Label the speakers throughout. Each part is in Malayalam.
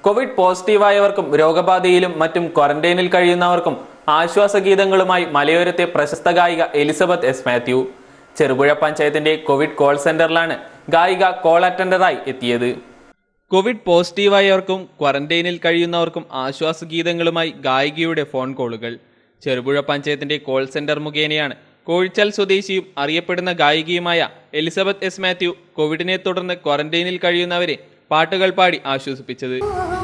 Speaker 1: കോവിഡ് പോസിറ്റീവായവർക്കും രോഗബാധയിലും മറ്റും ക്വാറന്റൈനിൽ കഴിയുന്നവർക്കും ആശ്വാസഗീതങ്ങളുമായി മലയോരത്തെ പ്രശസ്ത ഗായിക എലിസബത്ത് എസ് മാത്യു ചെറുപുഴ പഞ്ചായത്തിന്റെ കോവിഡ് കോൾ സെന്ററിലാണ് ഗായിക കോൾ അറ്റൻഡറായി എത്തിയത് കോവിഡ് പോസിറ്റീവായവർക്കും ക്വാറന്റൈനിൽ കഴിയുന്നവർക്കും ആശ്വാസഗീതങ്ങളുമായി ഗായികയുടെ ഫോൺ കോളുകൾ ചെറുപുഴ പഞ്ചായത്തിന്റെ കോൾ സെന്റർ മുഖേനയാണ് കോഴിച്ചാൽ സ്വദേശിയും അറിയപ്പെടുന്ന ഗായികയുമായ എലിസബത്ത് എസ് മാത്യു കോവിഡിനെ തുടർന്ന് ക്വാറന്റൈനിൽ കഴിയുന്നവരെ പാട്ടുകൾ പാടി ആശ്വസിപ്പിച്ചത്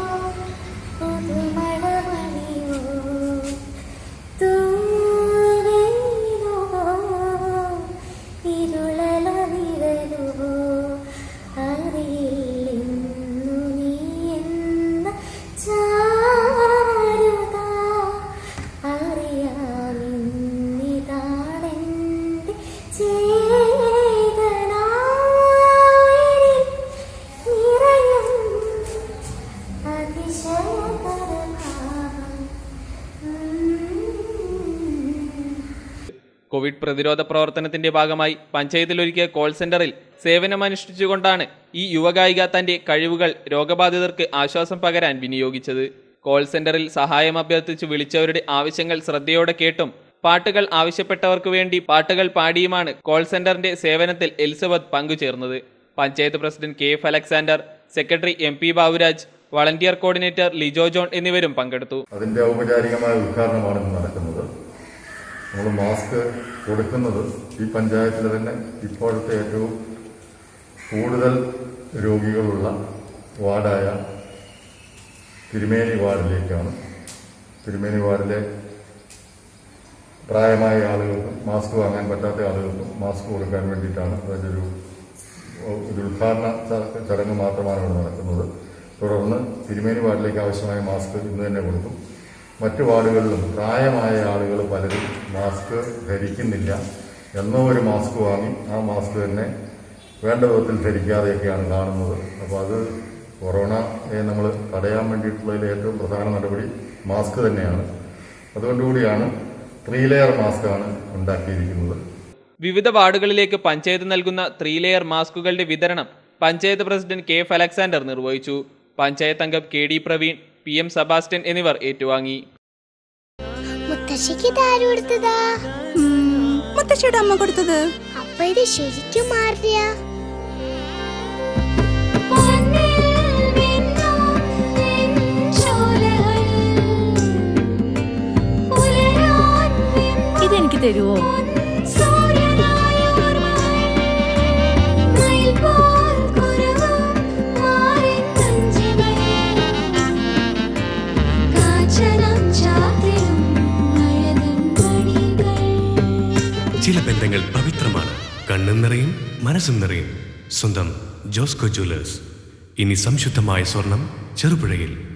Speaker 1: കോവിഡ് പ്രതിരോധ പ്രവർത്തനത്തിന്റെ ഭാഗമായി പഞ്ചായത്തിൽ ഒരുക്കിയ കോൾ സെന്ററിൽ സേവനമനുഷ്ഠിച്ചുകൊണ്ടാണ് ഈ യുവഗായിക തന്റെ കഴിവുകൾ രോഗബാധിതർക്ക് ആശ്വാസം പകരാൻ വിനിയോഗിച്ചത് കോൾ സെന്ററിൽ സഹായം അഭ്യർത്ഥിച്ച് വിളിച്ചവരുടെ ആവശ്യങ്ങൾ ശ്രദ്ധയോടെ കേട്ടും പാട്ടുകൾ ആവശ്യപ്പെട്ടവർക്ക് വേണ്ടി പാട്ടുകൾ പാടിയുമാണ് കോൾ സെന്ററിന്റെ സേവനത്തിൽ എലിസബത്ത് പങ്കുചേർന്നത് panchayat president K F Alexander secretary M P Baburaj volunteer coordinator Lijo John എന്നിവരും പങ്കെടുത്തു
Speaker 2: അതിൻ്റെ ഔപചാരികമായ ഉദ്ഘാടനമാണ് ഇന്ന് നടക്കുന്നത് നമ്മൾ മാസ്ക് കൊടുക്കുന്നത് ഈ പഞ്ചായത്തിലെ തന്നെ ഇപ്പോഴത്തെ ഏറ്റവും കൂടുതൽ രോഗികളുള്ള വാർഡായ തിരുമേനി വാർഡിലേക്കാണ് തിരുമേനി വാർഡിലെ പ്രായമായ ആളുകൾക്കും മാസ്ക് വാങ്ങാൻ പറ്റാത്ത ആളുകൾക്കും മാസ്ക് കൊടുക്കാൻ വേണ്ടിയിട്ടാണ് അതിൻ്റെ ഒരു ഒരു ഉദ്ഘാടന ച- ചടങ്ങ് മാത്രമാണ് ഇവിടെ നടക്കുന്നത് തുടർന്ന് തിരുമേനി വാർഡിലേക്ക് ആവശ്യമായ മാസ്ക് ഇന്ന് തന്നെ കൊടുക്കും മറ്റു വാർഡുകളിലും പ്രായമായ ആളുകൾ പലരും മാസ്ക് ധരിക്കുന്നില്ല എന്നോ ഒരു മാസ്ക് വാങ്ങി ആ മാസ്ക് തന്നെ വേണ്ട വിധത്തിൽ ധരിക്കാതെയൊക്കെയാണ് കാണുന്നത് അപ്പോൾ അത് കൊറോണയെ നമ്മൾ തടയാൻ വേണ്ടിയിട്ടുള്ളതിൽ ഏറ്റവും പ്രധാന നടപടി മാസ്ക് തന്നെയാണ് അതുകൊണ്ടുകൂടിയാണ് ത്രീ ലെയർ മാസ്കാണ് ഉണ്ടാക്കിയിരിക്കുന്നത്
Speaker 1: വിവിധ വാർഡുകളിലേക്ക് പഞ്ചായത്ത് നൽകുന്ന ത്രീ ലെയർ മാസ്കുകളുടെ വിതരണം panchayat president K F Alexander നിർവഹിച്ചു പഞ്ചായത്ത് അംഗം K D Praveen P M Sebastian എന്നിവർ ഏറ്റുവാങ്ങി
Speaker 3: മുത്തശ്ശിക്ക് ഇതാര് കൊടുത്തതാ
Speaker 4: മുത്തശ്ശിയുടെ അമ്മ കൊടുത്തത്
Speaker 3: അപ്പൊ ഇത് ശരിക്കും മാറിയ
Speaker 4: ഇതെനിക്ക് തരുവോ
Speaker 5: ചില ബന്ധങ്ങൾ പവിത്രമാണ് കണ്ണും നിറയും മനസ്സും നിറയും സ്വന്തം ജോസ്കോ ജ്വല്ലേഴ്സ് ഇനി സംശുദ്ധമായ സ്വർണം ചെറുപുഴയിൽ